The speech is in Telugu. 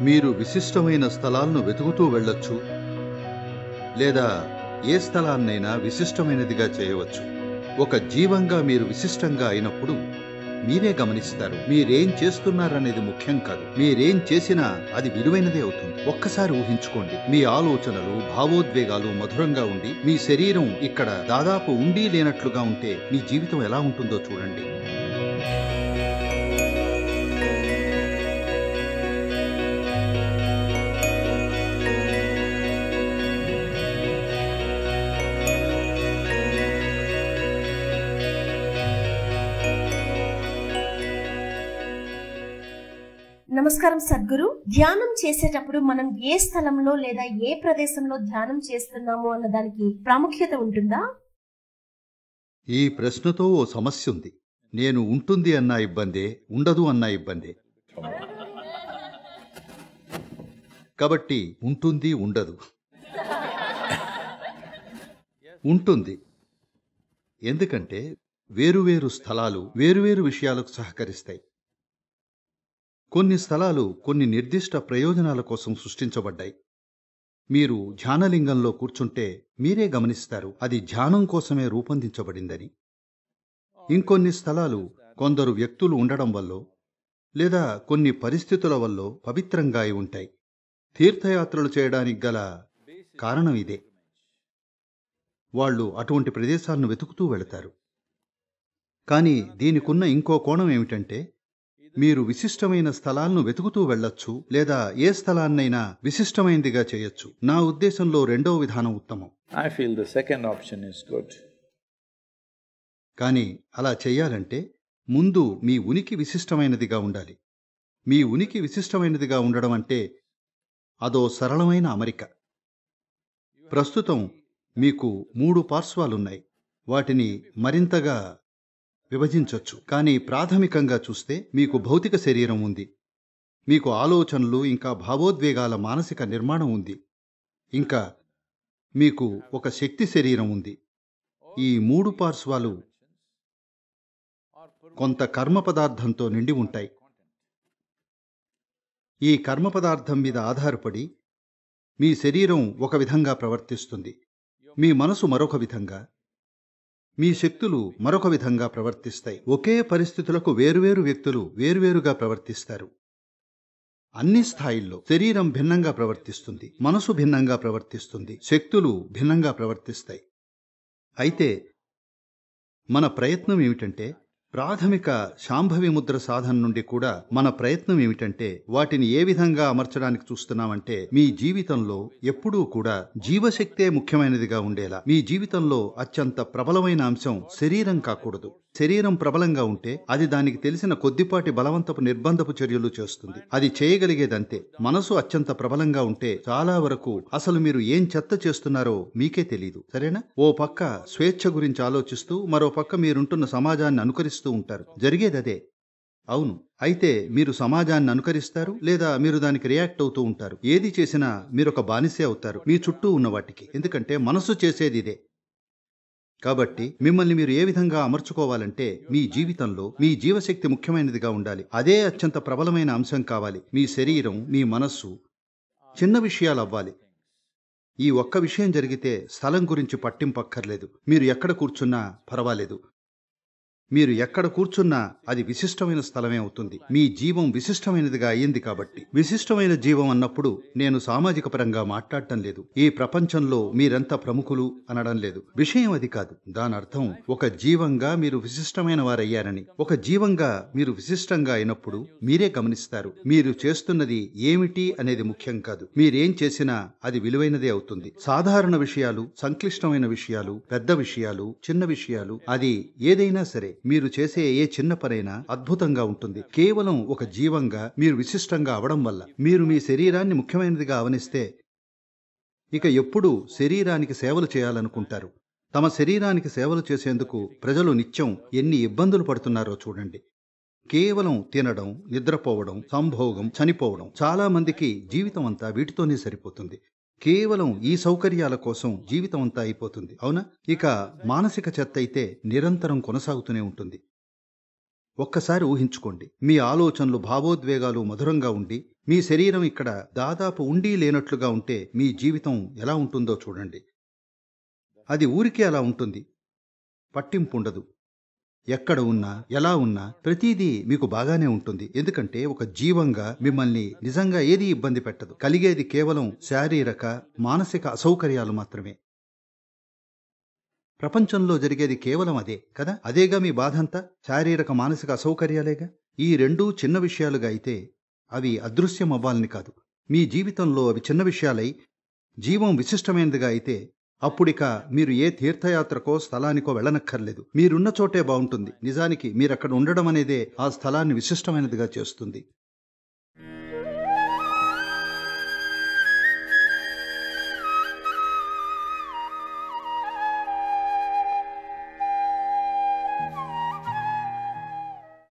మీరు విశిష్టమైన స్థలాలను వెతుకుతూ వెళ్ళొచ్చు లేదా ఏ స్థలాన్నైనా విశిష్టమైనదిగా చేయవచ్చు ఒక జీవంగా మీరు విశిష్టంగా అయినప్పుడు మీరే గమనిస్తారు మీరేం చేస్తున్నారనేది ముఖ్యం కాదు మీరేం చేసినా అది విలువైనదే అవుతుంది ఒక్కసారి ఊహించుకోండి మీ ఆలోచనలు భావోద్వేగాలు మధురంగా ఉండి మీ శరీరం ఇక్కడ దాదాపు ఉండి లేనట్లుగా ఉంటే మీ జీవితం ఎలా ఉంటుందో చూడండి నమస్కారం సద్గురు ధ్యానం చేసేటప్పుడు మనం ఏ స్థలంలో లేదా ఏ ప్రదేశంలో ధ్యానం చేస్తున్నాము అన్న దానికి ప్రాముఖ్యత ఉంటుందా ఈ ప్రశ్నతో ఓ సమస్య ఉంది నేను ఉంటుంది అన్న ఇబ్బందే ఉండదు అన్న ఇబ్బందే కాబట్టి ఉంటుంది ఉండదు ఉంటుంది ఎందుకంటే వేరువేరు స్థలాలు వేరువేరు విషయాలకు సహకరిస్తాయి కొన్ని స్థలాలు కొన్ని నిర్దిష్ట ప్రయోజనాల కోసం సృష్టించబడ్డాయి మీరు ధ్యానలింగంలో కూర్చుంటే మీరే గమనిస్తారు అది ధ్యానం కోసమే రూపొందించబడిందని ఇంకొన్ని స్థలాలు కొందరు వ్యక్తులు ఉండడం వల్లో లేదా కొన్ని పరిస్థితుల వల్లో పవిత్రంగా అయి ఉంటాయి తీర్థయాత్రలు చేయడానికి గల కారణం ఇదే వాళ్ళు అటువంటి ప్రదేశాలను వెతుకుతూ వెళతారు కానీ దీనికున్న ఇంకో కోణం ఏమిటంటే మీరు విశిష్టమైన స్థలాలను వెతుకుతూ వెళ్ళొచ్చు లేదా ఏ స్థలాన్నైనా విశిష్టమైనదిగా చేయొచ్చు నా ఉద్దేశంలో రెండవ విధానం ఉత్తమం I feel the second option is good. కానీ అలా చెయ్యాలంటే ముందు మీ ఉనికి విశిష్టమైనదిగా ఉండాలి మీ ఉనికి విశిష్టమైనదిగా ఉండడం అంటే అదో సరళమైన అమరిక ప్రస్తుతం మీకు మూడు పార్శ్వాలున్నాయి వాటిని మరింతగా విభజించొచ్చు కానీ ప్రాథమికంగా చూస్తే మీకు భౌతిక శరీరం ఉంది మీకు ఆలోచనలు ఇంకా భావోద్వేగాల మానసిక నిర్మాణం ఉంది ఇంకా మీకు ఒక శక్తి శరీరం ఉంది ఈ మూడు పార్శ్వాలు కొంత కర్మ పదార్థంతో నిండి ఉంటాయి ఈ కర్మ పదార్థం మీద ఆధారపడి మీ శరీరం ఒక విధంగా ప్రవర్తిస్తుంది మీ మనసు మరొక విధంగా మీ శక్తులు మరొక విధంగా ప్రవర్తిస్తాయి ఒకే పరిస్థితులకు వేరువేరు వ్యక్తులు వేరువేరుగా ప్రవర్తిస్తారు అన్ని స్థాయిల్లో శరీరం భిన్నంగా ప్రవర్తిస్తుంది మనసు భిన్నంగా ప్రవర్తిస్తుంది శక్తులు భిన్నంగా ప్రవర్తిస్తాయి అయితే మన ప్రయత్నం ఏమిటంటే ప్రాథమిక శాంభవి ముద్ర సాధన నుండి కూడా మన ప్రయత్నం ఏమిటంటే వాటిని ఏ విధంగా అమర్చడానికి చూస్తున్నామంటే మీ జీవితంలో ఎప్పుడూ కూడా జీవశక్తే ముఖ్యమైనదిగా ఉండేలా మీ జీవితంలో అత్యంత ప్రబలమైన అంశం శరీరం కాకూడదు శరీరం ప్రబలంగా ఉంటే అది దానికి తెలిసిన కొద్దిపాటి బలవంతపు నిర్బంధపు చర్యలు చేస్తుంది అది చేయగలిగేదంతే మనసు అత్యంత ప్రబలంగా ఉంటే చాలా వరకు అసలు మీరు ఏం చెత్త చేస్తున్నారో మీకే తెలియదు సరేనా ఓ పక్క స్వేచ్ఛ గురించి ఆలోచిస్తూ మరో పక్క మీరుంటున్న సమాజాన్ని అనుకరిస్తూ ఉంటారు జరిగేదదే అవును అయితే మీరు సమాజాన్ని అనుకరిస్తారు లేదా మీరు దానికి రియాక్ట్ అవుతూ ఉంటారు ఏది చేసినా మీరొక బానిసే అవుతారు మీ చుట్టూ ఉన్న వాటికి ఎందుకంటే మనసు చేసేది ఇదే కాబట్టి మిమ్మల్ని మీరు ఏ విధంగా అమర్చుకోవాలంటే మీ జీవితంలో మీ జీవశక్తి ముఖ్యమైనదిగా ఉండాలి అదే అత్యంత ప్రబలమైన అంశం కావాలి మీ శరీరం మీ మనస్సు చిన్న విషయాలు అవ్వాలి ఈ ఒక్క విషయం జరిగితే స్థలం గురించి పట్టింపక్కర్లేదు మీరు ఎక్కడ కూర్చున్నా పర్వాలేదు మీరు ఎక్కడ కూర్చున్నా అది విశిష్టమైన స్థలమే అవుతుంది మీ జీవం విశిష్టమైనదిగా అయ్యింది కాబట్టి విశిష్టమైన జీవం అన్నప్పుడు నేను సామాజిక పరంగా మాట్లాడటం లేదు ఈ ప్రపంచంలో మీరెంత ప్రముఖులు అనడం లేదు విషయం అది కాదు దాని అర్థం ఒక జీవంగా మీరు విశిష్టమైన వారయ్యారని ఒక జీవంగా మీరు విశిష్టంగా అయినప్పుడు మీరే గమనిస్తారు మీరు చేస్తున్నది ఏమిటి అనేది ముఖ్యం కాదు మీరేం చేసినా అది విలువైనదే అవుతుంది సాధారణ విషయాలు సంక్లిష్టమైన విషయాలు పెద్ద విషయాలు చిన్న విషయాలు అది ఏదైనా సరే మీరు చేసే ఏ చిన్న పనైనా అద్భుతంగా ఉంటుంది కేవలం ఒక జీవంగా మీరు విశిష్టంగా అవడం వల్ల మీరు మీ శరీరాన్ని ముఖ్యమైనదిగా అవనిస్తే ఇక ఎప్పుడూ శరీరానికి సేవలు చేయాలనుకుంటారు తమ శరీరానికి సేవలు చేసేందుకు ప్రజలు నిత్యం ఎన్ని ఇబ్బందులు పడుతున్నారో చూడండి కేవలం తినడం నిద్రపోవడం సంభోగం చనిపోవడం చాలా మందికి జీవితం అంతా వీటితోనే సరిపోతుంది కేవలం ఈ సౌకర్యాల కోసం జీవితం అంతా అయిపోతుంది అవునా ఇక మానసిక చెత్త అయితే నిరంతరం కొనసాగుతూనే ఉంటుంది ఒక్కసారి ఊహించుకోండి మీ ఆలోచనలు భావోద్వేగాలు మధురంగా ఉండి మీ శరీరం ఇక్కడ దాదాపు ఉండి లేనట్లుగా ఉంటే మీ జీవితం ఎలా ఉంటుందో చూడండి అది ఊరికే అలా ఉంటుంది పట్టింపు ఉండదు ఎక్కడ ఉన్నా ఎలా ఉన్నా ప్రతిదీ మీకు బాగానే ఉంటుంది ఎందుకంటే ఒక జీవంగా మిమ్మల్ని నిజంగా ఏదీ ఇబ్బంది పెట్టదు కలిగేది కేవలం శారీరక మానసిక అసౌకర్యాలు మాత్రమే ప్రపంచంలో జరిగేది కేవలం అదే కదా అదేగా మీ బాధంతా శారీరక మానసిక అసౌకర్యాలేగా ఈ రెండూ చిన్న విషయాలుగా అయితే అవి అదృశ్యం అవ్వాలని కాదు మీ జీవితంలో అవి చిన్న విషయాలై జీవం విశిష్టమైనదిగా అయితే అప్పుడిక మీరు ఏ తీర్థయాత్రకో స్థలానికో వెళ్ళనక్కర్లేదు మీరున్న చోటే బాగుంటుంది నిజానికి మీరక్కడ ఉండడం అనేదే ఆ స్థలాన్ని విశిష్టమైనదిగా చేస్తుంది